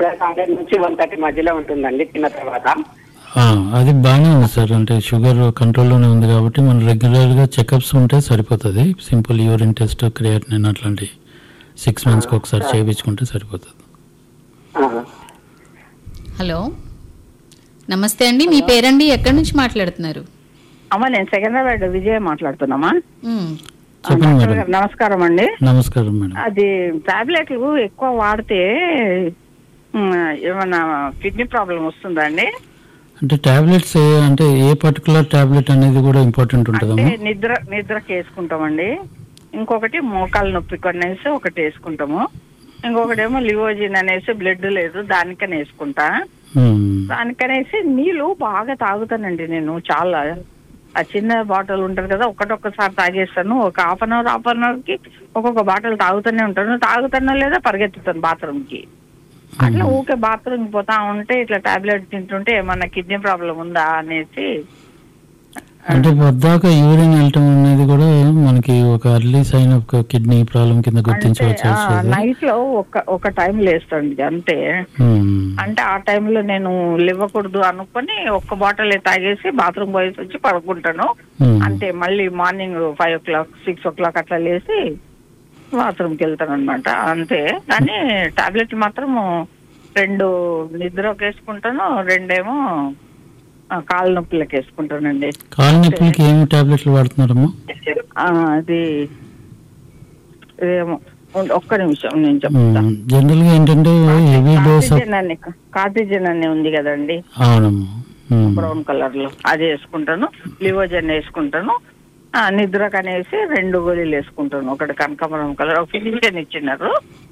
Plus hundred నుంచి one thirty మధ్యలో ఉంటుందండి తిన్న తర్వాత ఆ, అది బాగానే ఉంది సార్ అంటే షుగర్ కంట్రోల్లోనే ఉంది కాబట్టి మనం రెగ్యులర్గా చెకప్స్ ఉంటే సరిపోతుంది సింపుల్ యూరిన్ టెస్ట్ క్రియాటినిన్ అట్లాంటి సిక్స్ మంత్స్కి ఒకసారి చేయించుకుంటే సరిపోతుంది ఆ. హలో నమస్తే అండి మీ పేరండి ఎక్కడి నుంచి మాట్లాడుతున్నారు అమ్మ నేను సికింద్రాబాద్ విజయ మాట్లాడుతున్నామా మ్, చెప్పండి డాక్టర్ మేడం గారు, నమస్కారం అండి నమస్కారం మేడం అది టాబ్లెట్లు ఎక్కువ వాడితే ఉమ్, ఏమన్నా కిడ్నీ ప్రాబ్లం వస్తుందా అండి అంటే టాబ్లెట్స్ అంటే ఏ పర్టికులర్ టాబ్లెట్ అనేది కూడా ఇంపార్టెంట్ అంటే ఉంటుందమ్మా నిద్ర నిద్రకి వేసుకుంటామండి ఇంకొకటి మోకాలు నొప్పి కొనేసి ఒకటి వేసుకుంటాము ఇంకొకటి ఏమో లివోజిన్ అనేసి బ్లడ్ లేదు దానికని వేసుకుంటా ఉమ్. దానికనేసి నీళ్లు బాగా తాగుతానండి నేను చాలా ఆ చిన్న బాటిల్ ఉంటుంది కదా ఒకటొక్కసారి తాగేస్తాను ఒక half an hour half an hour కి ఒక్కొక్క బాటిల్ తాగుతూనే ఉంటాను తాగుతానో లేదా పరిగెత్తుతాను బాత్రూమ్ కి అట్లా ఊకే బాత్రూమ్ పోతా ఉంటే ఇట్లా టాబ్లెట్ తింటుంటే ఏమన్నా కిడ్నీ ప్రాబ్లం ఉందా అనేసి అంటే పొద్దాక యూరిన్ వెళ్ళటం అనేది కూడా మనకి ఒక early sign of kidney problem కింద గుర్తించవచ్చు వస్తుంది నైట్ లో ఒక ఒక టైం లేస్తాండి అంతే ఉమ్. అంటే ఆ టైంలో నేను లేవకూడదు అనుకొని ఒక్క బాటిల్ తాగేసి బాత్రూమ్ పోయేసి వచ్చి పడుకుంటాను ఉమ్. అంటే మళ్ళీ morning five o'clock six o'clock అట్లా లేచి బాత్రూమ్కి వెళ్తాను అనమాట అంతే కానీ టాబ్లెట్ మాత్రం రెండు నిద్రకి వేసుకుంటాను రెండేమో ఆ, కాళ్ళ నొప్పులకి వేసుకుంటానండి కాళ్ళ నొప్పులకి ఏమి టాబ్లెట్లు వాడుతున్నారమ్మా ఆ, అది ఏమో ఉండు, ఒక్క నిమిషం నేను చెప్తా జనరల్ గా ఏంటంటే హెవీ డోస్ ఆఫ్ కార్టిజన్ అని కార్టిజన్ అని ఉంది కదండి అవునమ్మా ఉమ్. బ్రౌన్ కలర్ లో అది వేసుకుంటాను లివోజన్ వేసుకుంటాను ఆ, నిద్రకు అనేసి రెండు గోళీలు వేసుకుంటాను ఒకటి కనకాంబరం కలర్ ఒక ఫిజిషియన్ ఇచ్చినారు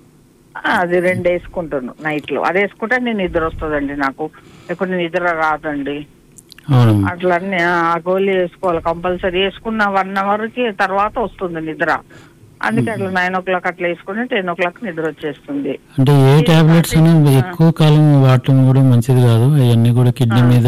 ఆ, అది రెండు వేసుకుంటాను నైట్ లో అది వేసుకుంటే నేను నిద్ర వస్తుందండి నాకు ఇప్పుడు నిద్ర రాదండి అవునమ్మా అట్లనే ఆ గోళీ వేసుకోవాలి కంపల్సరీ వేసుకున్న వన్ అవర్ కి తర్వాత వస్తుంది నిద్ర అందుకే అట్లా నైన్ ఓ క్లాక్ అట్లా వేసుకుని టెన్ ఓ క్లాక్ నిద్ర వచ్చేస్తుంది అంటే ఏ టాబ్లెట్స్ అనేది ఎక్కువ కాలం వాడటం కూడా మంచిది కాదు అవన్నీ కూడా కిడ్నీ మీద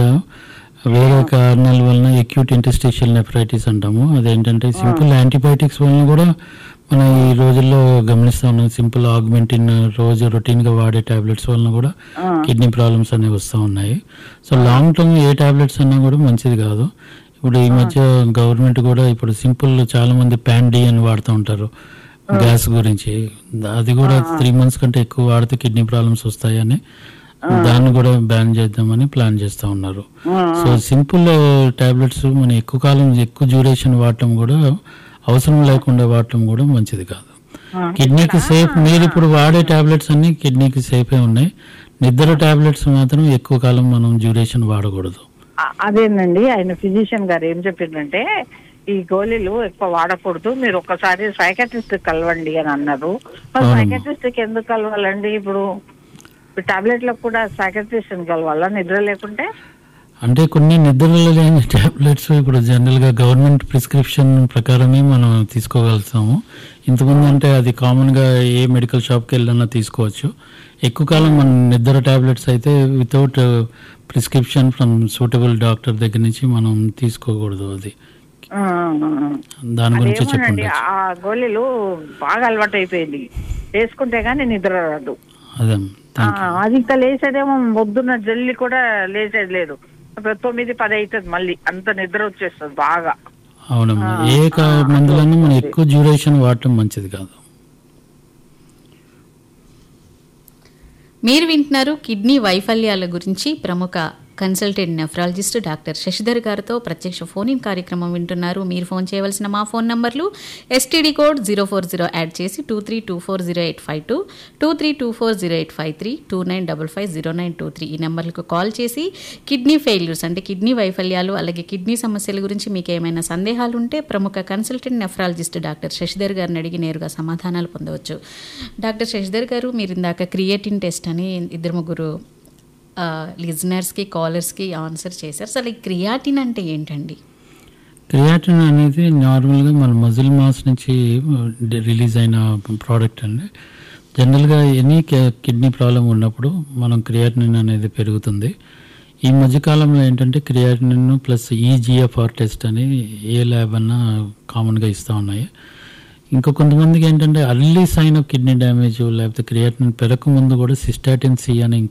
వేరే కారణాల వలన ఎక్యూట్ ఇంటెస్టిషియల్ నెఫ్రైటిస్ అంటాము అదేంటంటే సింపుల్ యాంటీబయాటిక్స్ వలన కూడా మనం ఈ రోజుల్లో గమనిస్తా ఉన్నాం సింపుల్ ఆగ్మెంటిన్ రోజు రొటీన్ గా వాడే టాబ్లెట్స్ వలన కూడా కిడ్నీ ప్రాబ్లమ్స్ అనేవి వస్తూ ఉన్నాయి సో లాంగ్ టర్మ్ ఏ టాబ్లెట్స్ అన్నా కూడా మంచిది కాదు ఇప్పుడు ఈ మధ్య గవర్నమెంట్ కూడా ఇప్పుడు సింపుల్ చాలా మంది ప్యాన్ డి అని వాడుతూ ఉంటారు గ్యాస్ గురించి అది కూడా త్రీ మంత్స్ కంటే ఎక్కువ వాడితే కిడ్నీ ప్రాబ్లమ్స్ వస్తాయని దాన్ని కూడా బ్యాన్ చేద్దామని ప్లాన్ చేస్తూ ఉన్నారు సో సింపుల్ టాబ్లెట్స్ మనం ఎక్కువ కాలం ఎక్కువ డ్యూరేషన్ వాడటం కూడా అవసరం లేకుండా వాడటం కూడా మంచిది కాదు కిడ్నీకి సేఫ్ మీరు ఇప్పుడు వాడే టాబ్లెట్స్ అన్ని కిడ్నీకి సేఫే ఉన్నాయి నిద్ర టాబ్లెట్స్ మాత్రం ఎక్కువ కాలం మనం డ్యూరేషన్ వాడకూడదు ఆ- అదేనండి ఆయన ఫిజిషియన్ గారు ఏం చెప్పిందంటే ఈ గోళీలు ఎక్కువ వాడకూడదు మీరు ఒక్కసారి సైకాట్రిస్ట్ కలవండి అని అన్నారు మరి అవునమ్మా. సైకాట్రిస్ట్ ఎందుకు కలవాలండి ఇప్పుడు టాబ్లెట్లకు కూడా సైకాట్రిస్ట్ కలవాలా నిద్ర లేకుంటే అంటే కొన్ని నిద్రలో లేని టాబ్లెట్స్ ఇప్పుడు జనరల్గా గవర్నమెంట్ ప్రిస్క్రిప్షన్ ప్రకారమే మనం తీసుకోగలుగుతాము ఇంతకుముందు అంటే అది కామన్గా ఏ మెడికల్ షాప్కి వెళ్ళినా తీసుకోవచ్చు ఎక్కువ కాలం మన నిద్ర టాబ్లెట్స్ అయితే without prescription from suitable doctor దగ్గర నుంచి మనం తీసుకోకూడదు అది ఆ, దాని గురించి అదేమోనండి చెప్పండి ఆ గోళీలు బాగా అలవాటు అయిపోయింది వేసుకుంటే గానీ నిద్ర రాదు అదే ఆ, అది ఇంకా లేచేదేమో పొద్దున్న జల్లి కూడా లేచేది లేదు ఇప్పుడు తొమ్మిది పది అవుతుంది మళ్ళీ అంత నిద్ర వచ్చేస్తుంది బాగా అవునమ్మా ఏ కా- మందులన్నా మనం ఎక్కువ డ్యూరేషన్ వాడటం మంచిది కాదు మీరు వింటున్నారు కిడ్నీ వైఫల్యాల గురించి ప్రముఖ కన్సల్టెంట్ నెఫ్రాలజిస్ట్ డాక్టర్ శశిధర్ గారితో ప్రత్యక్ష ఫోన్ ఇన్ కార్యక్రమం వింటున్నారు మీరు ఫోన్ చేయవలసిన మా ఫోన్ నంబర్లు STD code zero four zero add చేసి two three two four zero eight five two two three two four zero eight five three two nine double five zero nine two three ఈ నెంబర్లకు call చేసి kidney failures అంటే kidney వైఫల్యాలు అలాగే kidney సమస్యల గురించి మీకు ఏమైనా సందేహాలు ఉంటే ప్రముఖ కన్సల్టెంట్ నెఫ్రాలజిస్ట్ డాక్టర్ శశిధర్ గారిని అడిగి నేరుగా సమాధానాలు పొందవచ్చు డాక్టర్ శశిధర్ గారు మీరు ఇందాక క్రియేటిన్ టెస్ట్ అని ఇద్దరు ముగ్గురు లిజనర్స్కి కాలర్స్కి ఆన్సర్ చేశారు అసలు ఈ క్రియాటిన్ అంటే ఏంటండి క్రియాటిన్ అనేది నార్మల్గా మన మజిల్ మాస్ నుంచి రిలీజ్ అయిన ప్రోడక్ట్ అండి జనరల్గా ఎనీ కిడ్నీ ప్రాబ్లం ఉన్నప్పుడు మనం క్రియాటినిన్ అనేది పెరుగుతుంది ఈ మధ్యకాలంలో ఏంటంటే క్రియాటినిన్ ప్లస్ ఈజిఎఫ్ఆర్ టెస్ట్ అని ఏ ల్యాబ్ అన్నా కామన్గా ఇస్తూ ఉన్నాయి ఇంకా కొంతమందికి ఏంటంటే early sign of kidney damage లేకపోతే క్రియాటినిన్ పెరగక ముందు కూడా సిస్టాటిన్ సి అని